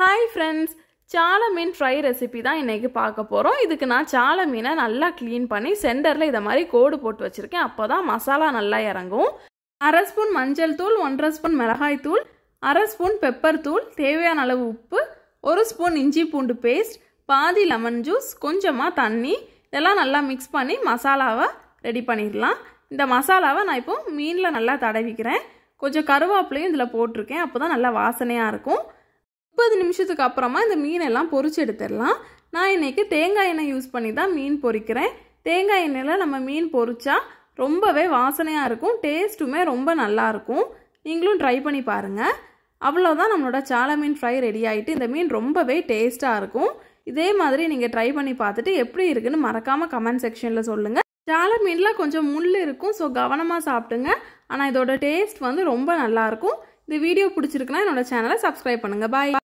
hi friends சால மீன் fry recipe தான் இன்றைக்கி பார்க்க போகிறோம் இதுக்கு நான் சால மீனை நல்லா க்ளீன் பண்ணி சென்டரில் இதை மாதிரி கோடு போட்டு வச்சுருக்கேன் அப்போ தான் மசாலா நல்லா இறங்கும் அரை ஸ்பூன் மஞ்சள் தூள் ஒன்றரை ஸ்பூன் மிளகாய் தூள் அரை ஸ்பூன் பெப்பர் தூள் தேவையான அளவு உப்பு ஒரு ஸ்பூன் இஞ்சி பூண்டு பேஸ்ட் பாதி லெமன் ஜூஸ் கொஞ்சமாக தண்ணி இதெல்லாம் நல்லா மிக்ஸ் பண்ணி மசாலாவை ரெடி பண்ணிடலாம் இந்த மசாலாவை நான் இப்போ மீனில் நல்லா தடவிக்கிறேன் கொஞ்சம் கருவேப்பிலையும் இதில் போட்டிருக்கேன் அப்போ தான் நல்லா வாசனையாக இருக்கும் முப்பது நிமிஷத்துக்கு அப்புறமா இந்த மீனெல்லாம் பொரிச்சு எடுத்துடலாம் நான் இன்றைக்கி தேங்காய் எண்ணெய் யூஸ் பண்ணி தான் மீன் பொரிக்கிறேன் தேங்காய் எண்ணெயில் நம்ம மீன் பொரிச்சா ரொம்பவே வாசனையாக இருக்கும் டேஸ்ட்டுமே ரொம்ப நல்லாயிருக்கும் நீங்களும் ட்ரை பண்ணி பாருங்கள் அவ்வளோதான் நம்மளோட சால மீன் ஃப்ரை ரெடி ஆகிட்டு இந்த மீன் ரொம்பவே டேஸ்ட்டாக இருக்கும் இதே மாதிரி நீங்கள் ட்ரை பண்ணி பார்த்துட்டு எப்படி இருக்குன்னு மறக்காமல் கமெண்ட் செக்ஷனில் சொல்லுங்கள் சால மீனில் கொஞ்சம் முள் இருக்கும் ஸோ கவனமாக சாப்பிட்டுங்க ஆனால் இதோட டேஸ்ட் வந்து ரொம்ப நல்லாயிருக்கும் இந்த வீடியோ பிடிச்சிருக்குன்னா என்னோட சேனலை சப்ஸ்கிரைப் பண்ணுங்கள் பாய்